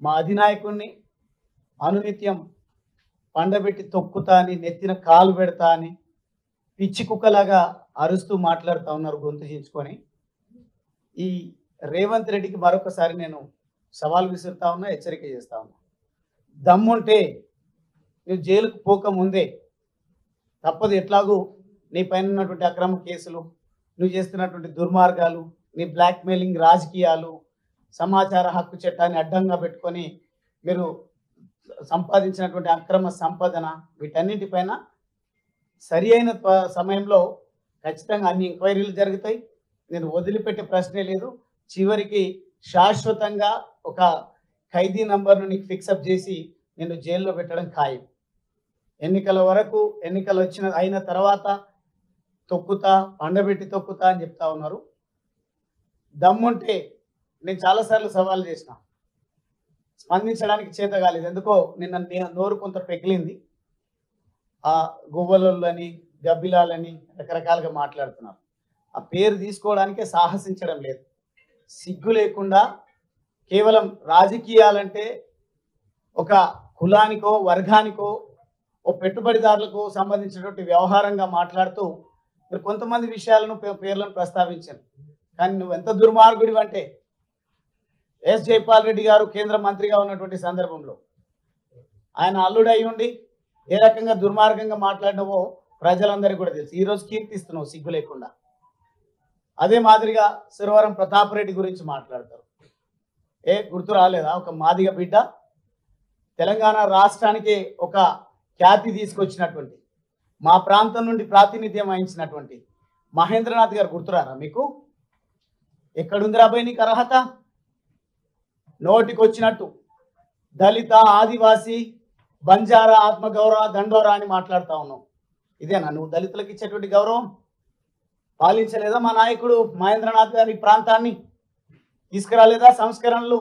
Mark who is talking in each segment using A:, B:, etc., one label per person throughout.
A: మా అధినాయకుడిని అనునిత్యం పండబెట్టి తొక్కుతా అని నెత్తిన కాలు పెడతా అని పిచ్చి కుక్కలాగా అరుస్తూ మాట్లాడుతూ ఉన్నారు గొంతు చించుకొని ఈ రేవంత్ రెడ్డికి మరొకసారి నేను సవాల్ విసురుతా ఉన్నా హెచ్చరిక చేస్తా ఉన్నా దమ్ముంటే నువ్వు జైలుకు పోక ముందే తప్పదు ఎట్లాగూ నీ పైన ఉన్నటువంటి అక్రమ కేసులు నువ్వు చేస్తున్నటువంటి దుర్మార్గాలు నీ బ్లాక్మెయిలింగ్ రాజకీయాలు సమాచార హక్కు చట్టాన్ని అడ్డంగా పెట్టుకొని మీరు సంపాదించినటువంటి అక్రమ సంపాదన వీటన్నిటిపైన సరి అయిన త్వ- సమయంలో ఖచ్చితంగా అన్ని ఎంక్వైరీలు జరుగుతాయి నేను వదిలిపెట్టే ప్రశ్నే లేదు చివరికి శాశ్వతంగా ఒక ఖైదీ నంబర్ను నీకు ఫిక్సప్ చేసి నేను జైల్లో పెట్టడం ఖాయం ఎన్నికల వరకు ఎన్నికలు వచ్చిన అయిన తర్వాత తొక్కుతా పండబెట్టి తొక్కుతా అని చెప్తా ఉన్నారు దమ్ముంటే నేను చాలాసార్లు సవాల్ చేసిన స్పందించడానికి చేత కాలేదు ఎందుకో నిన్న నే- నోరు కొంత పెకిలింది ఆ గువ్వలని గబ్బిలాలని రకరకాలుగా మాట్లాడుతున్నారు ఆ పేరు తీసుకోవడానికే సాహసించడం లేదు సిగ్గు లేకుండా కేవలం రాజకీయాలంటే ఒక కులానికో వర్గానికో ఓ పెట్టుబడిదారులకు సంబంధించినటువంటి వ్యవహారంగా మాట్లాడుతూ మరి కొంతమంది విషయాలను పే- పేర్లను ప్రస్తావించాను కానీ నువ్వు ఎంత దుర్మార్గుడివి అంటే ఎస్ జైపాల్ రెడ్డి గారు కేంద్ర మంత్రిగా ఉన్నటువంటి సందర్భంలో ఆయన అల్లుడు అయి ఉండి ఏ రకంగా దుర్మార్గంగా మాట్లాడినవో ప్రజలందరికీ కూడా తెలుసు ఈరోజు కీర్తిస్తున్నావు సిగ్గు లేకుండా అదే మాదిరిగా సురవరం ప్రతాప్ రెడ్డి గురించి మాట్లాడతారు ఏ గుర్తు రాలేదా ఒక మాదిగ బిడ్డ తెలంగాణ రాష్ట్రానికి ఒక ఖ్యాతి తీసుకొచ్చినటువంటి మా ప్రాంతం నుండి ప్రాతినిధ్యం వహించినటువంటి మహేంద్రనాథ్ గారు గుర్తురారా మీకు ఎక్కడుందిరా అబ్బాయి నీకు అర్హత నోటికి వచ్చినట్టు దళిత ఆదివాసి బంజారా ఆత్మగౌరవ దండోరా అని మాట్లాడుతా ఉన్నావు ఇదేనా నువ్వు దళితులకు ఇచ్చేటువంటి గౌరవం పాలించలేదా మా నాయకుడు మహేంద్రనాథ్ గారి ప్రాంతాన్ని తీసుకురాలేదా సంస్కరణలు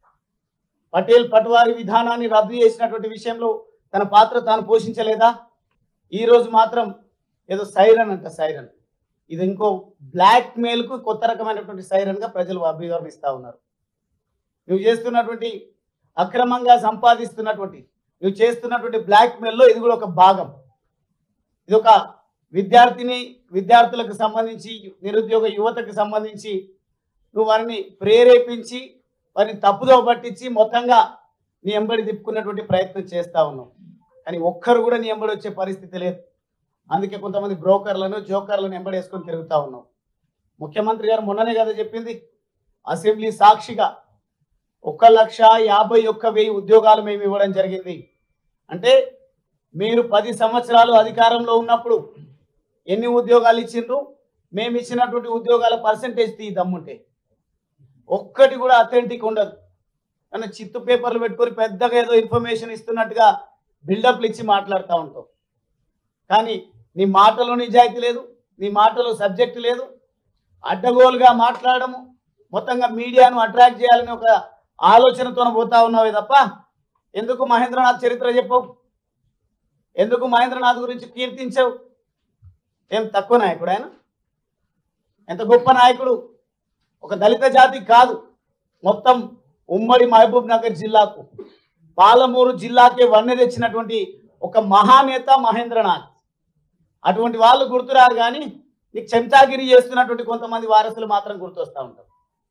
A: పటేల్ పట్వారి విధానాన్ని రద్దు చేసినటువంటి విషయంలో తన పాత్ర తాను పోషించలేదా ఈ రోజు మాత్రం ఏదో సైరన్ అంట సైరన్ ఇది ఇంకో బ్లాక్ మెయిల్కు కొత్త రకమైనటువంటి సైరన్గా ప్రజలు అభివర్ణిస్తూ ఉన్నారు నువ్వు చేస్తున్నటువంటి అక్రమంగా సంపాదిస్తున్నటువంటి నువ్వు చేస్తున్నటువంటి బ్లాక్ మెయిల్లో ఇది కూడా ఒక భాగం ఇది ఒక విద్యార్థిని విద్యార్థులకు సంబంధించి నిరుద్యోగ యువతకు సంబంధించి నువ్వు వారిని ప్రేరేపించి వారిని తప్పుదో పట్టించి మొత్తంగా నీ ఎంబడి తిప్పుకున్నటువంటి ప్రయత్నం చేస్తా ఉన్నావు కానీ ఒక్కరు కూడా నీ ఎంబడి వచ్చే పరిస్థితి లేదు అందుకే కొంతమంది బ్రోకర్లను జోకర్లను ఎంబడేసుకొని తిరుగుతా ఉన్నావు ముఖ్యమంత్రి గారు మొన్ననే కదా చెప్పింది అసెంబ్లీ సాక్షిగా ఒక లక్ష యాభై ఒక్క వెయ్యి ఉద్యోగాలు మేము ఇవ్వడం జరిగింది అంటే మీరు పది సంవత్సరాలు అధికారంలో ఉన్నప్పుడు ఎన్ని ఉద్యోగాలు ఇచ్చిండ్రు మేము ఇచ్చినటువంటి ఉద్యోగాల పర్సంటేజ్ తీ దమ్ముంటే ఒక్కటి కూడా అథెంటిక్ ఉండదు కానీ చిత్తు పేపర్లు పెట్టుకొని పెద్దగా ఏదో ఇన్ఫర్మేషన్ ఇస్తున్నట్టుగా బిల్డప్లు ఇచ్చి మాట్లాడుతూ ఉంటావు కానీ నీ మాటలో నిజాయితీ లేదు నీ మాటలో సబ్జెక్ట్ లేదు అడ్డగోలుగా మాట్లాడము మొత్తంగా మీడియాను అట్రాక్ట్ చేయాలని ఒక ఆలోచనతో పోతా ఉన్నావే తప్ప ఎందుకు మహేంద్రనాథ్ చరిత్ర చెప్పవు ఎందుకు మహేంద్రనాథ్ గురించి కీర్తించవు ఏం తక్కువ నాయకుడు ఆయన ఎంత గొప్ప నాయకుడు ఒక దళిత జాతి కాదు మొత్తం ఉమ్మడి మహబూబ్ నగర్ జిల్లాకు పాలమూరు జిల్లాకే వన్నె తెచ్చినటువంటి ఒక మహానేత మహేంద్రనాథ్ అటువంటి వాళ్ళు గుర్తురారు కానీ నీకు చెంచాగిరి చేస్తున్నటువంటి కొంతమంది వారసులు మాత్రం గుర్తొస్తూ ఉంటారు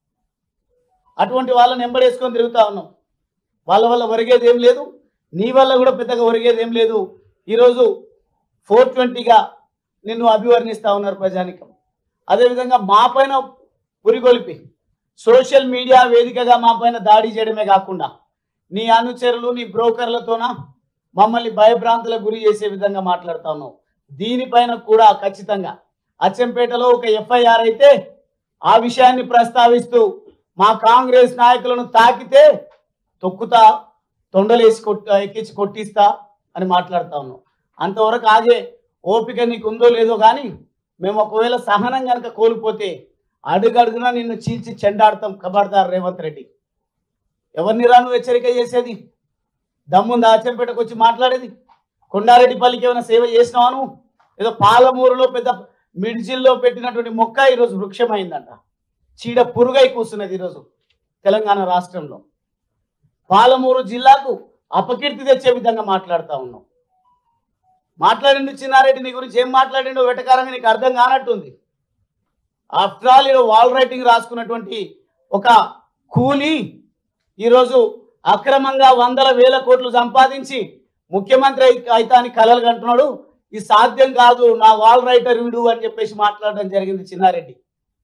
A: అటువంటి వాళ్ళని ఎంబడేసుకొని తిరుగుతా ఉన్నాం వాళ్ళ వల్ల ఒరిగేది ఏం లేదు నీ వల్ల కూడా పెద్దగా ఒరిగేది ఏం లేదు ఈరోజు ఫోర్ ట్వంటీగా నిన్ను అభివర్ణిస్తా ఉన్నారు ప్రజానికం అదేవిధంగా మా పైన పురిగొలిపి సోషల్ మీడియా వేదికగా మా పైన దాడి చేయడమే కాకుండా నీ అనుచరులు నీ బ్రోకర్లతోన మమ్మల్ని భయభ్రాంతులకు గురి చేసే విధంగా మాట్లాడుతా ఉన్నావు దీనిపైన కూడా ఖచ్చితంగా అచ్చంపేటలో ఒక ఎఫ్ఐఆర్ అయితే ఆ విషయాన్ని ప్రస్తావిస్తూ మా కాంగ్రెస్ నాయకులను తాకితే తొక్కుతా తొండలేసి కొట్ ఎక్కించి కొట్టిస్తా అని మాట్లాడుతా ఉన్నాం అంతవరకు ఆగే ఓపిక నీకు ఉందో లేదో కానీ మేము ఒకవేళ సహనం కనుక కోల్పోతే అడుగడుగునా నిన్ను చీల్చి చెండాడతాం ఖబర్దార్ రేవంత్ రెడ్డి ఎవరిని రాను హెచ్చరిక చేసేది దమ్ముంది ఆచంపేటకు వచ్చి మాట్లాడేది కొండారెడ్డిపల్లికి ఏమైనా సేవ చేసినావా నువ్వు ఏదో పాలమూరులో పెద్ద మిడ్జిల్లో పెట్టినటువంటి మొక్క ఈరోజు వృక్షమైందంట చీడ పురుగై కూస్తున్నది ఈరోజు తెలంగాణ రాష్ట్రంలో పాలమూరు జిల్లాకు అపకీర్తి తెచ్చే విధంగా మాట్లాడుతూ ఉన్నావు మాట్లాడిండు చిన్నారెడ్డి నీ గురించి ఏం మాట్లాడిండో వెటకారంగా నీకు అర్థం కానట్టుంది ఆఫ్టర్ ఆల్ ఈరోజు వాల్ రైటింగ్ రాసుకున్నటువంటి ఒక కూలీ ఈరోజు అక్రమంగా వందల వేల కోట్లు సంపాదించి ముఖ్యమంత్రి అయి- అయితా అని కలలు కంటున్నాడు ఇది సాధ్యం కాదు నా వాల్ రైటర్ వీడు అని చెప్పేసి మాట్లాడడం జరిగింది చిన్నారెడ్డి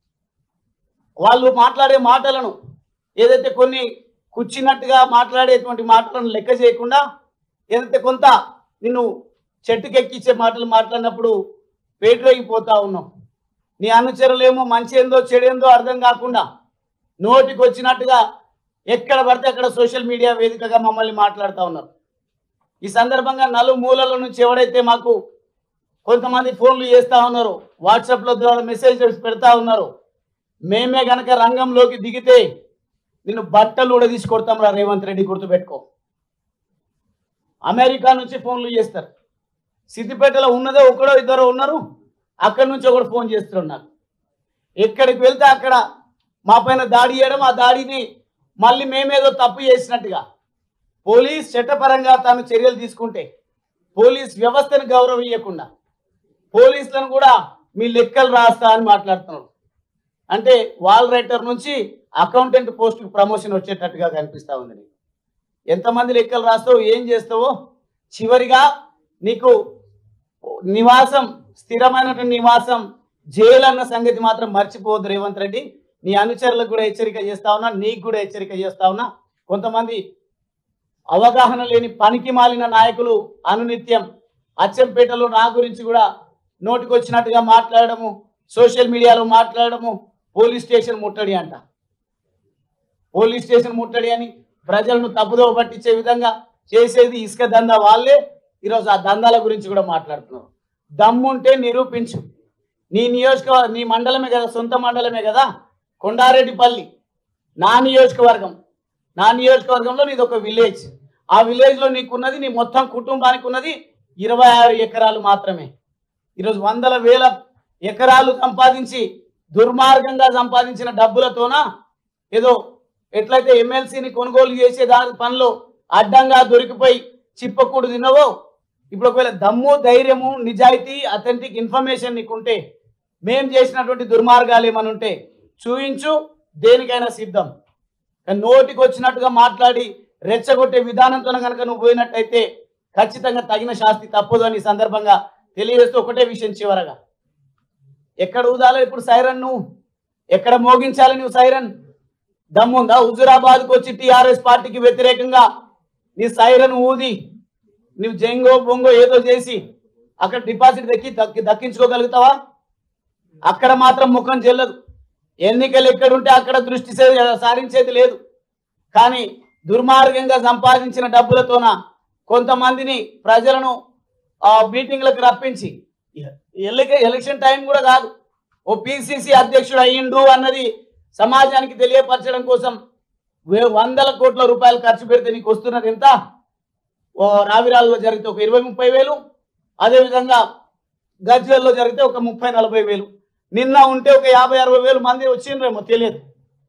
A: వాళ్ళు మాట్లాడే మాటలను ఏదైతే కొన్ని కూర్చున్నట్టుగా మాట్లాడేటువంటి మాటలను లెక్క చేయకుండా ఏదైతే కొంత నిన్ను చెట్టుకెక్కించే మాటలు మాట్లాడినప్పుడు పేటరైపోతా ఉన్నావు నీ అనుచరులేమో మంచి ఏందో చెడేందో అర్థం కాకుండా నోటికి వచ్చినట్టుగా ఎక్కడ పడితే అక్కడ సోషల్ మీడియా వేదికగా మమ్మల్ని మాట్లాడుతూ ఉన్నారు ఈ సందర్భంగా నలుమూలల నుంచి ఎవడైతే మాకు కొంతమంది ఫోన్లు చేస్తూ ఉన్నారు వాట్సాప్ల ద్వారా మెసేజెస్ పెడతా ఉన్నారు మేమే గనక రంగంలోకి దిగితే నిన్ను బట్టలు కూడా తీసుకొడతాం రా రేవంత్ రెడ్డి గుర్తుపెట్టుకో అమెరికా నుంచి ఫోన్లు చేస్తారు సిద్దిపేటలో ఉన్నదే ఒకడో ఇద్దరు ఉన్నారు అక్కడి నుంచి ఒకడు ఫోన్ చేస్తున్నారు ఎక్కడికి వెళ్తే అక్కడ మా పైన దాడి చేయడం ఆ దాడిని మళ్ళీ మేమేదో తప్పు చేసినట్టుగా పోలీస్ చట్టపరంగా తాను చర్యలు తీసుకుంటే పోలీస్ వ్యవస్థను గౌరవించకుండా పోలీసులను కూడా మీ లెక్కలు రాస్తా అని మాట్లాడుతున్నాడు అంటే వాల్ రైటర్ నుంచి అకౌంటెంట్ పోస్టుకు ప్రమోషన్ వచ్చేటట్టుగా కనిపిస్తా ఉంది నీకు ఎంతమంది లెక్కలు రాస్తావో ఏం చేస్తావో చివరిగా నీకు నివాసం స్థిరమైనటువంటి నివాసం జైలు అన్న సంగతి మాత్రం మర్చిపోవద్దు రేవంత్ రెడ్డి నీ అనుచరులకు కూడా హెచ్చరిక చేస్తా ఉన్నా నీకు కూడా హెచ్చరిక చేస్తా ఉన్నా కొంతమంది అవగాహన లేని పనికి మాలిన నాయకులు అనునిత్యం అచ్చంపేటలో నా గురించి కూడా నోటికొచ్చినట్టుగా మాట్లాడము సోషల్ మీడియాలో మాట్లాడము పోలీస్ స్టేషన్ ముట్టడి అంట పోలీస్ స్టేషన్ ముట్టడి అని ప్రజలను తప్పుదోవ పట్టించే విధంగా చేసేది ఇసుక దందా వాళ్ళే ఈరోజు ఆ దందాల గురించి కూడా మాట్లాడుతున్నారు దమ్ముంటే నిరూపించు నీ నియోజక నీ మండలమే కదా సొంత మండలమే కదా కొండారెడ్డిపల్లి నా నియోజకవర్గం నా నియోజకవర్గంలో నీది ఒక విలేజ్ ఆ విలేజ్లో నీకున్నది నీ మొత్తం కుటుంబానికి ఉన్నది ఇరవై ఆరు ఎకరాలు మాత్రమే ఈరోజు వందల వేల ఎకరాలు సంపాదించి దుర్మార్గంగా సంపాదించిన డబ్బులతోన ఏదో ఎట్లయితే ఎమ్మెల్సీని కొనుగోలు చేసే దాని పనిలో అడ్డంగా దొరికిపోయి చిప్పకూడు తినవో ఇప్పుడు ఒకవేళ దమ్ము ధైర్యము నిజాయితీ అథెంటిక్ ఇన్ఫర్మేషన్ నీకుంటే మేం చేసినటువంటి దుర్మార్గాలు ఏమైనా ఉంటే చూయించు దేనికైనా సిద్ధం కానీ నోటికి వచ్చినట్టుగా మాట్లాడి రెచ్చగొట్టే విధానంతో కనుక నువ్వు పోయినట్టయితే ఖచ్చితంగా తగిన శాస్తి తప్పదు అని ఈ సందర్భంగా తెలియజేస్తూ ఒకటే విషయం చివరగా ఎక్కడ ఊదాలో ఇప్పుడు సైరన్ నువ్వు ఎక్కడ మోగించాలి నువ్వు సైరన్ దమ్ముందా హుజురాబాద్కు వచ్చి టిఆర్ఎస్ పార్టీకి వ్యతిరేకంగా నీ సైరన్ ఊది నువ్వు జంగో బొంగో ఏదో చేసి అక్కడ డిపాజిట్ దక్కి దక్కి దక్కించుకోగలుగుతావా అక్కడ మాత్రం ముఖం చెల్లదు ఎన్నికలు ఎక్కడుంటే అక్కడ దృష్టి సే- సారించేది లేదు కానీ దుర్మార్గంగా సంపాదించిన డబ్బులతోన కొంతమందిని ప్రజలను ఆ మీటింగ్లకు రప్పించి ఎల్లిక- ఎలక్షన్ టైం కూడా కాదు ఓ పిసిసి అధ్యక్షుడు అయ్యిండు అన్నది సమాజానికి తెలియపరచడం కోసం వే- వందల కోట్ల రూపాయలు ఖర్చు పెడితే నీకు వస్తున్నది ఎంత ఓ రావిరాల్లో జరిగితే ఒక ఇరవై ముప్పై వేలు అదేవిధంగా గజ్వేల్లో జరిగితే ఒక ముప్పై నలభై వేలు నిన్న ఉంటే ఒక యాభై అరవై వేలు మంది వచ్చిండ్రేమో తెలియదు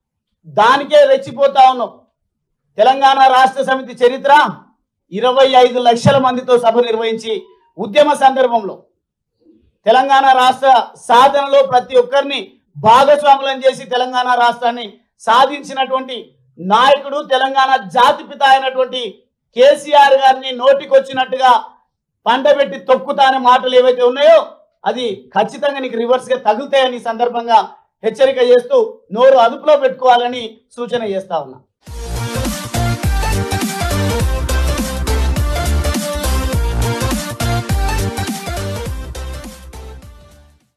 A: దానికే రెచ్చిపోతా ఉన్నాం తెలంగాణ రాష్ట్ర సమితి చరిత్ర ఇరవై ఐదు లక్షల మందితో సభ నిర్వహించి ఉద్యమ సందర్భంలో తెలంగాణ రాష్ట్ర సాధనలో ప్రతి ఒక్కరిని భాగస్వాములను చేసి తెలంగాణ రాష్ట్రాన్ని సాధించినటువంటి నాయకుడు తెలంగాణ జాతిపిత అయినటువంటి కేసీఆర్ గారిని నోటికొచ్చినట్టుగా పండబెట్టి తొక్కుతా అనే మాటలు ఏవైతే ఉన్నాయో అది ఖచ్చితంగా నీకు రివర్స్ గా తగులుతాయని ఈ సందర్భంగా హెచ్చరిక చేస్తూ నోరు అదుపులో పెట్టుకోవాలని సూచన చేస్తా ఉన్నా